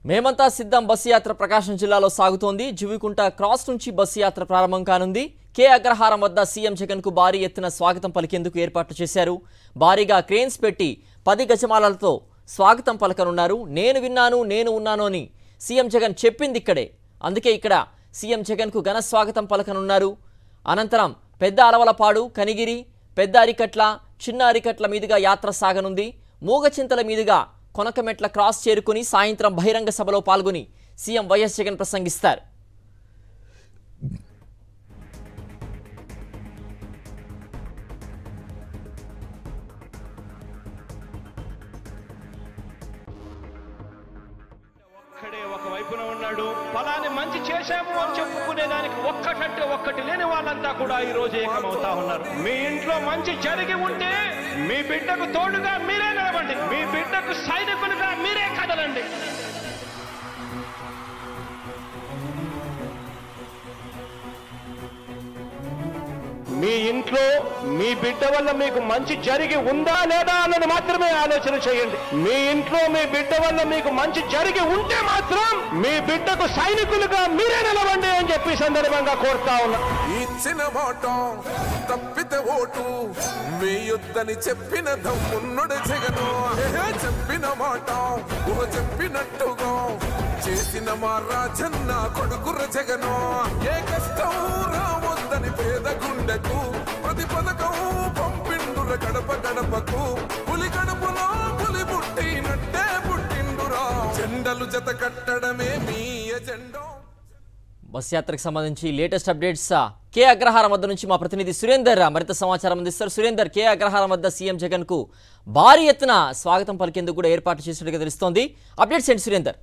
మేమంతా సిద్ధం బస్సు యాత్ర ప్రకాశం జిల్లాలో సాగుతోంది జువికుంట క్రాస్ నుంచి బస్సు యాత్ర ప్రారంభం కానుంది కే అగ్రహారం వద్ద సీఎం జగన్ కు భారీ ఎత్తున స్వాగతం పలికేందుకు ఏర్పాట్లు చేశారు భారీగా క్రేన్స్ పెట్టి పది గజమాలలతో స్వాగతం పలకనున్నారు నేను విన్నాను నేను ఉన్నాను అని సీఎం జగన్ చెప్పింది ఇక్కడే అందుకే ఇక్కడ సీఎం జగన్ కు ఘన స్వాగతం పలకనున్నారు అనంతరం పెద్ద అలవలపాడు కనిగిరి పెద్ద అరికట్ల చిన్న అరికట్ల మీదుగా యాత్ర సాగనుంది మూగచింతల మీదుగా కొనకమెట్ల క్రాస్ చేరుకుని సాయంత్రం బహిరంగ సభలో పాల్గొని సీఎం వైఎస్ జగన్ ప్రసంగిస్తారు ఒక్కడే ఒక వైపున ఉన్నాడు ఫలాని మంచి చేశాము అని చెప్పుకునేదానికి ఒక్కటంటే ఒక్కటి లేని వాళ్ళంతా కూడా ఈ రోజు ఏకమవుతా ఉన్నారు మీ ఇంట్లో మంచి జరిగి ఉంటే మీ బిడ్డకు తోడుగా మీరే నిలబండి మీ బిడ్డకు సైనికులుగా మీరే కదలండి మీ ఇంట్లో మీ బిడ్డ వల్ల మీకు మంచి జరిగి ఉందా లేదా అన్నది మాత్రమే ఆలోచన చేయండి మీ ఇంట్లో మీ బిడ్డ వల్ల మీకు మంచి జరిగి ఉంటే మాత్రం మీ బిడ్డకు సైనికులుగా మీరే నిలవండి అని చెప్పి సందర్భంగా కోరుతా ఉన్నా ఇచ్చిన మాట తప్పితే ఓటు వేయొద్దని చెప్పిన దమ్మున్నడు జగను ఏహే, చెప్పిన మాట ఊహ చెప్పినట్టుగా చేసిన మా రాజన్న కొడుకుర జగను ఏ కష్టం రావద్దని పేద గుండెకు ప్రతి పథకం పంపిండుర గడప గడపకు పులి గడపలో పులి పుట్టినట్టే పుట్టిండురా జెండలు జత కట్టడమే మీ ఎజెండా బస్ యాత్రకు సంబంధించి లేటెస్ట్ అప్డేట్స్ ఆ, కే అగ్రహారం వద్ద నుంచి మా ప్రతినిధి సురేందర్ మరింత సమాచారం అందిస్తారు సురేందర్ కే అగ్రహారం వద్ద సీఎం జగన్ కు భారీ ఎత్తున స్వాగతం పలికేందుకు కూడా ఏర్పాటు చేసినట్టుగా తెలుస్తోంది అప్డేట్స్ ఏంటి సురేందర్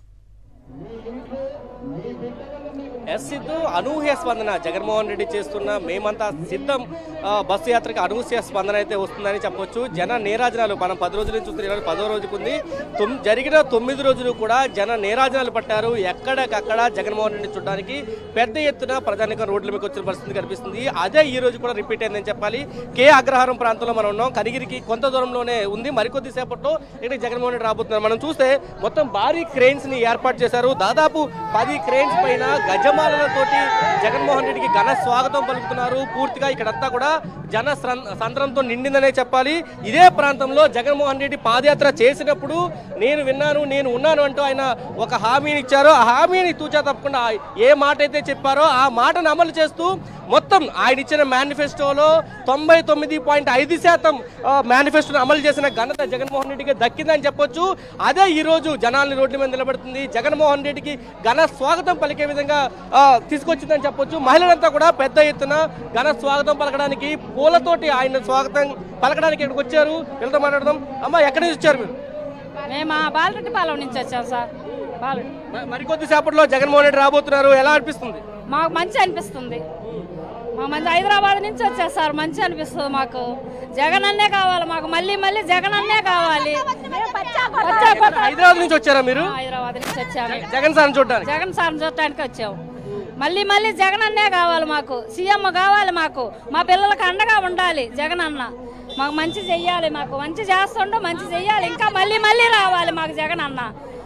ఎస్ సిద్ధు అనూహ్య స్పందన జగన్మోహన్ రెడ్డి చేస్తున్న మేమంతా సిద్ధం ఆ, బస్సు యాత్రకి అనూహ్య స్పందన అయితే వస్తుందని చెప్పొచ్చు జన నేరాజనాలు మనం పది రోజుల నుంచి చూస్తున్న ఈరోజు పదో రోజుకుంది తొమ్ జరిగిన తొమ్మిది రోజులు కూడా జన నేరాజనాలు పట్టారు ఎక్కడికక్కడ జగన్మోహన్ రెడ్డి చూడడానికి పెద్ద ఎత్తున ప్రజానికం రోడ్ల మీకు వచ్చిన పరిస్థితి కనిపిస్తుంది అదే ఈ రోజు కూడా రిపీట్ అయిందని చెప్పాలి కే అగ్రహారం ప్రాంతంలో మనం ఉన్నాం కనిగిరికి కొంత దూరంలోనే ఉంది మరికొద్ది సేపట్లో ఇక్కడ జగన్మోహన్ రెడ్డి రాబోతున్నారు మనం చూస్తే మొత్తం భారీ క్రెయిన్స్ ని ఏర్పాటు చేశారు దాదాపు పది క్రెయిన్స్ పైన గజమాలతోటి జగన్మోహన్ రెడ్డికి ఘన స్వాగతం పలుకుతున్నారు పూర్తిగా ఇక్కడంతా కూడా జన స్రం- సంద్రంతో నిండిందనే చెప్పాలి ఇదే ప్రాంతంలో జగన్మోహన్ రెడ్డి పాదయాత్ర చేసినప్పుడు నేను విన్నాను నేను ఉన్నాను అంటూ ఆయన ఒక హామీని ఇచ్చారు ఆ హామీని తూచా తప్పకుండా ఏ మాట అయితే చెప్పారో ఆ మాటను అమలు చేస్తూ మొత్తం ఆయన ఇచ్చిన మేనిఫెస్టోలో తొంభై తొమ్మిది పాయింట్ ఐదు శాతం మేనిఫెస్టోను అమలు చేసిన ఘనత జగన్మోహన్ రెడ్డికి దక్కిందని చెప్పొచ్చు అదే ఈ రోజు జనాల్ని రోడ్ల మీద నిలబెడుతుంది జగన్మోహన్ రెడ్డికి ఘన స్వాగతం పలికే విధంగా ఆ, తీసుకొచ్చిందని చెప్పొచ్చు మహిళలంతా కూడా పెద్ద ఎత్తున ఘన స్వాగతం పలకడానికి పూలతోటి ఆయన స్వాగతం పలకడానికి ఇక్కడికి వచ్చారు వీళ్ళతో మాట్లాడదాం అమ్మ ఎక్కడి నుంచి వచ్చారు మీరు మేము ఆ బాలరెడ్డిపాలెం నుంచి వచ్చాం సార్ బాలు మ- మరికొద్ది సేపట్లో జగన్మోహన్ రెడ్డి రాబోతున్నారు ఎలా అనిపిస్తుంది మాకు మంచి అనిపిస్తుంది మాకు మంచి హైదరాబాద్ నుంచి వచ్చారు సార్ మంచి అనిపిస్తుంది మాకు జగన్ అన్నే కావాలి మాకు మళ్ళీ మళ్ళీ జగన్ అన్నే కావాలి వచ్చా కొత్త- హైదరాబాద్ నుంచి వచ్చారా మీరు హైదరాబాద్ నుంచి వచ్చాము జగన్ సార్ చూడడానికి జగన్ సార్ చూడటానికి వచ్చాము మళ్ళీ మళ్ళీ జగన్ అన్నే కావాలి మాకు సీఎం కావాలి మాకు మా పిల్లలకు అండగా ఉండాలి జగన్ అన్న మాకు మంచి చెయ్యాలి మాకు మంచి చేస్తుండో మంచి చెయ్యాలి ఇంకా మళ్ళీ మళ్ళీ రావాలి మాకు జగన్ అన్న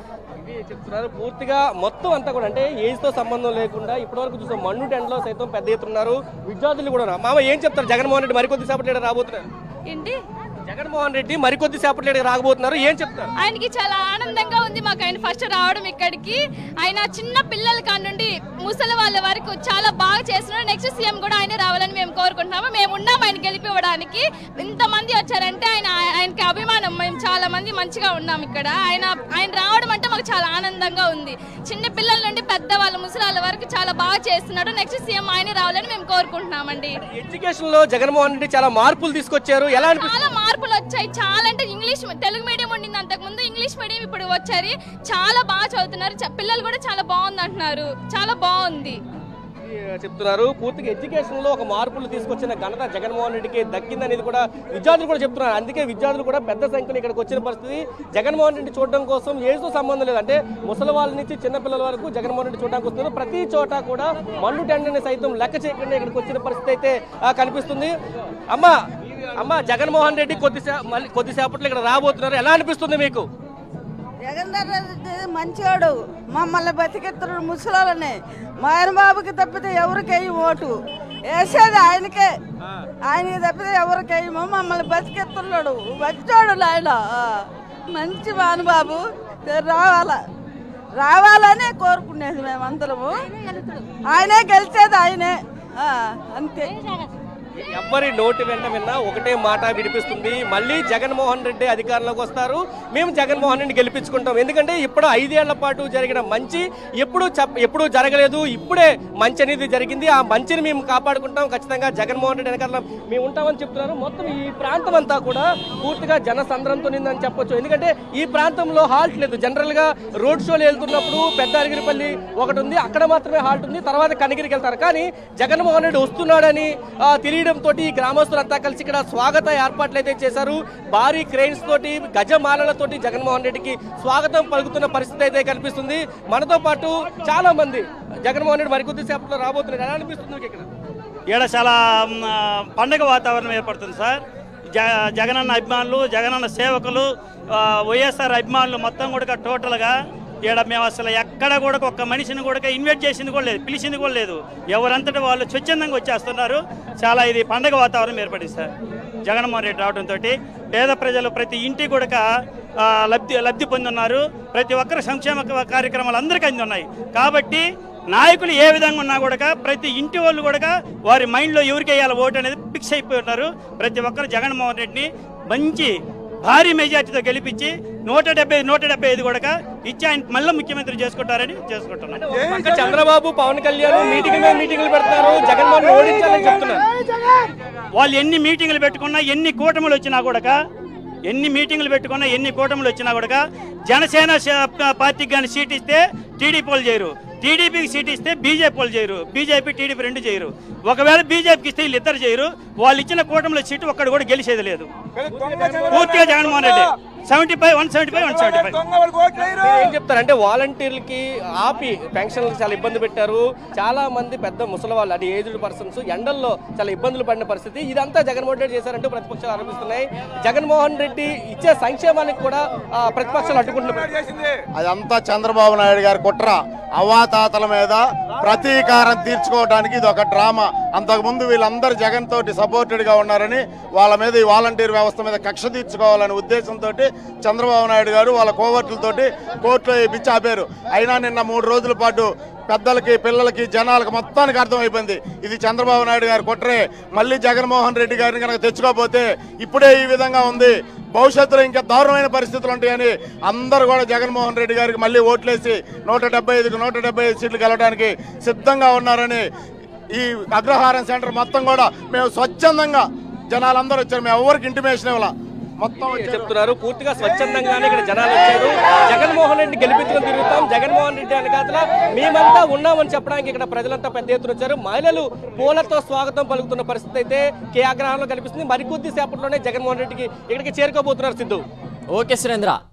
ఇది చెప్తున్నారు పూర్తిగా మొత్తం అంతా కూడా అంటే ఏజ్ తో సంబంధం లేకుండా ఇప్పటివరకు చూసాం మన్ను టెంట్ లో సైతం పెద్ద ఎత్తున ఉన్నారు విద్యార్థులు కూడా ఉన్నారు మామ ఏం చెప్తారు జగన్మోహన్ రెడ్డి మరికొద్ది సేపటి రాబోతున్నారు ఏంటి జగన్మోహన్ రెడ్డి మరికొద్ది సేపటి రాబోతున్నారు ఏం చెప్తారు ఆయనకి చాలా ఆనందంగా ఉంది మాకు ఆయన ఫస్ట్ రావడం ఇక్కడికి ఆయన చిన్న పిల్లల కానుండి ముసలి వాళ్ళ వరకు చాలా బాగా చేస్తున్నారు నెక్స్ట్ సీఎం కూడా ఆయన రావాలని మేము కోరుకుంటున్నాము మేము ఉన్నాం ఆయన గెలిపివ్వడానికి ఇంతమంది వచ్చారంటే ఆయన ఆయనకి అభిమానం మేము చాలా మంది మంచిగా ఉన్నాం ఇక్కడ ఆయన ఆయన రావడం అంటే మాకు చాలా ఆనందంగా ఉంది చిన్న పిల్లల నుండి పెద్ద వాళ్ళ ముసలి వాళ్ళ వరకు చాలా బాగా చేస్తున్నాడు నెక్స్ట్ సీఎం ఆయన రావాలని మేము కోరుకుంటున్నామండి ఎడ్యుకేషన్ లో జగన్మోహన్ రెడ్డి చాలా మార్పులు తీసుకొచ్చారు ఎలా అనిపిస్తుంది చాలా మార్పులు వచ్చాయి చాలా అంటే ఇంగ్లీష్ తెలుగు మీడియం ఉండింది అంతకు ముందు ఇంగ్లీష్ మీడియం ఇప్పుడు వచ్చారు చాలా బాగా చదువుతున్నారు చ- పిల్లలు కూడా చాలా బాగుంది అంటున్నారు చాలా బాగుంది ఇది చెప్తున్నారు పూర్తిగా ఎడ్యుకేషన్ లో ఒక మార్పులు తీసుకొచ్చిన ఘనత జగన్మోహన్ రెడ్డికి దక్కిందనేది కూడా విద్యార్థులు కూడా చెప్తున్నారు అందుకే విద్యార్థులు కూడా పెద్ద సంఖ్యలో ఇక్కడికి వచ్చిన పరిస్థితి జగన్మోహన్ రెడ్డి చూడడం కోసం ఏజ్తో సంబంధం లేదు అంటే ముసలి వాళ్ళ నుంచి చిన్నపిల్లల వరకు జగన్మోహన్ రెడ్డి చూడడానికి వస్తున్నారు ప్రతి చోట కూడా మన్ను టెండని సైతం లెక్క చేయకుండా ఇక్కడికి వచ్చిన పరిస్థితి అయితే ఆ, కనిపిస్తుంది అమ్మ అమ్మ జగన్మోహన్ రెడ్డి కొద్దిసే మళ్ళీ కొద్దిసేపట్లో ఇక్కడ రాబోతున్నారు ఎలా అనిపిస్తుంది మీకు జగన్ రెడ్డి మంచివాడు మమ్మల్ని బతికెత్తుడు ముసలాలని మా ఆయన బాబుకి తప్పితే ఎవరికి వేయం ఓటు వేసేది ఆయనకే ఆయనకి తప్పితే ఎవరికి వేయము మమ్మల్ని బతికెత్తున్నాడు మంచోడు ఆయన ఆ, మంచి మానుబాబు రావాల రావాలనే కోరుకునేది మేమందరము ఆయనే గెలిచేది ఆయనే ఆ, అంతే ఎవ్వరి నోటి వెంట విన్నా ఒకటే మాట వినిపిస్తుంది మళ్ళీ జగన్మోహన్ రెడ్డి అధికారంలోకి వస్తారు మేము జగన్మోహన్ రెడ్డి గెలిపించుకుంటాం ఎందుకంటే ఇప్పుడు ఐదేళ్ల పాటు జరిగిన మంచి ఎప్పుడు చెప్ప ఎప్పుడు జరగలేదు ఇప్పుడే మంచి అనేది జరిగింది ఆ మంచిని మేము కాపాడుకుంటాం ఖచ్చితంగా జగన్మోహన్ రెడ్డి వెనకాల మేము ఉంటామని చెప్తున్నారు మొత్తం ఈ ప్రాంతం అంతా కూడా పూర్తిగా జన సంద్రంతో నిందని చెప్పొచ్చు ఎందుకంటే ఈ ప్రాంతంలో హాల్ట్ లేదు జనరల్ గా రోడ్ షోలు వెళ్తున్నప్పుడు పెద్ద అరిగిరిపల్లి ఒకటి ఉంది అక్కడ మాత్రమే హాల్ట్ ఉంది తర్వాత కనిగిరికి వెళ్తారు కానీ జగన్మోహన్ రెడ్డి వస్తున్నాడని ఆ, తెలియడంతో ఈ గ్రామస్తులంతా కలిసి ఇక్కడ స్వాగత ఏర్పాట్లు అయితే చేశారు భారీ క్రెయిన్స్ తోటి గజమాలలతోటి జగన్మోహన్ రెడ్డికి స్వాగతం పలుకుతున్న పరిస్థితి అయితే కనిపిస్తుంది మనతో పాటు చాలా మంది జగన్మోహన్ రెడ్డి మరికొద్ది సేపట్లో రాబోతున్నారు ఎలా అనిపిస్తుంది మీకు ఇక్కడ ఈడ చాలా మ్, ఆ, పండగ వాతావరణం ఏర్పడుతుంది సార్ జ జగనన్న అభిమానులు జగనన్న సేవకులు ఆ, వైఎస్ఆర్ అభిమానులు మొత్తం కూడా టోటల్గా ఈడ మేము అసలు ఎక్కడ కూడా ఒక్క మనిషిని కూడా ఇన్వైట్ చేసింది కూడా లేదు పిలిచింది కూడా లేదు ఎవరంతటి వాళ్ళు స్వచ్ఛందంగా వచ్చేస్తున్నారు చాలా ఇది పండగ వాతావరణం ఏర్పడింది సార్ జగన్మోహన్ రెడ్డి రావడంతో పేద ప్రజలు ప్రతి ఇంటి కూడా ఆ, లబ్ధి లబ్ధి పొందున్నారు ప్రతి ఒక్కరి సంక్షేమ కార్యక్రమాలు అందరికీ అంది ఉన్నాయి కాబట్టి నాయకులు ఏ విధంగా ఉన్నా కూడా ప్రతి ఇంటి వాళ్ళు కూడా వారి మైండ్లో ఎవరికి వేయాలి ఓటు అనేది ఫిక్స్ అయిపోయి ఉన్నారు ప్రతి ఒక్కరు జగన్మోహన్ రెడ్డిని మంచి భారీ మెజార్టీతో గెలిపించి నూట డెబ్బై నూట డెబ్బై ఐదు కూడా ఇచ్చి ఆయన మళ్ళీ ముఖ్యమంత్రి చేసుకుంటారని చేసుకుంటున్నారు ఒక పక్క చంద్రబాబు పవన్ కళ్యాణ్ మీటింగ్ మీద మీటింగ్లు పెడతారు జగన్మోహన్ రెడ్డి ఓడించాలని చెప్తున్నారు వాళ్ళు ఎన్ని మీటింగ్లు పెట్టుకున్నా ఎన్ని కూటములు వచ్చినా కూడా ఎన్ని మీటింగ్లు పెట్టుకున్నా ఎన్ని కూటములు వచ్చినా కూడా జనసేన శ- పార్టీకి కానీ సీట్ ఇస్తే టీడీపీ వాళ్ళు చేయరు టీడీపీకి సీట్ ఇస్తే బీజేపీ వాళ్ళు చేయరు బీజేపీ టీడీపీ రెండు చేయరు ఒకవేళ బీజేపీకి ఇస్తే వీళ్ళు ఇద్దరు చేయరు వాళ్ళు ఇచ్చిన కూటమిలో సీటు ఒక్కడు కూడా గెలిచేది లేదు పూర్తిగా Jaganmohan Reddy seventy five one seventy five one seventy five మీరు ఏం చెప్తారు అంటే వాలంటీర్లకి ఆపి పెన్షన్లకు చాలా ఇబ్బంది పెట్టారు చాలా మంది పెద్ద ముసలి వాళ్ళు అంటే ఏజ్డ్ పర్సన్స్ ఎండల్లో చాలా ఇబ్బందులు పడిన పరిస్థితి ఇదంతా జగన్మోహన్ రెడ్డి చేశారంటూ ప్రతిపక్షాలు ఆరోపిస్తున్నాయి జగన్మోహన్ రెడ్డి ఇచ్చే సంక్షేమానికి కూడా ఆ, ప్రతిపక్షాలు అడ్డుకుంటున్నారు అదంతా చంద్రబాబు నాయుడు గారి కుట్ర అవాతాతల మీద ప్రతీకారం తీర్చుకోవడానికి ఇది ఒక డ్రామా అంతకుముందు వీళ్ళందరూ జగన్ తోటి సపోర్టెడ్ గా ఉన్నారని వాళ్ళ మీద ఈ వాలంటీర్ వ్యవస్థ మీద కక్ష తీర్చుకోవాలనే ఉద్దేశంతో చంద్రబాబు నాయుడు గారు వాళ్ళ కోవర్టులతోటి కోర్టులో పిచ్చి ఆపారు అయినా నిన్న మూడు రోజుల పాటు పెద్దలకి పిల్లలకి జనాలకు మొత్తానికి అర్థమైపోయింది ఇది చంద్రబాబు నాయుడు గారి కుట్రే మళ్ళీ జగన్మోహన్ రెడ్డి గారిని కనుక తెచ్చుకోకపోతే ఇప్పుడే ఈ విధంగా ఉంది భవిష్యత్తులో ఇంకా దారుణమైన పరిస్థితులు ఉంటాయని అందరూ కూడా జగన్మోహన్ రెడ్డి గారికి మళ్ళీ ఓట్లేసి నూట డెబ్బై ఐదుకు నూట డెబ్బై ఐదు సీట్లు గెలవడానికి సిద్ధంగా ఉన్నారని ఈ అగ్రహారం సెంటర్ మొత్తం కూడా మేము స్వచ్ఛందంగా జనాలందరూ వచ్చారు మేము ఎవరికి ఇంటిమేషన్ ఇవ్వాల మొత్తం వచ్చారు చెప్తున్నారు పూర్తిగా స్వచ్ఛందంగానే ఇక్కడ జనాలు వచ్చారు జగన్మోహన్ రెడ్డి గెలిపించుకొని తిరుగుతాం జగన్మోహన్ రెడ్డి వెనకాతల మేమంతా ఉన్నామని చెప్పడానికి ఇక్కడ ప్రజలంతా పెద్ద ఎత్తున వచ్చారు మహిళలు పూలతో స్వాగతం పలుకుతున్న పరిస్థితి అయితే కే ఆగ్రహంలో కనిపిస్తుంది మరికొద్ది సేపట్లోనే జగన్మోహన్ రెడ్డికి ఇక్కడికి చేరుకోబోతున్నారు సిద్ధు ఓకే సురేంద్ర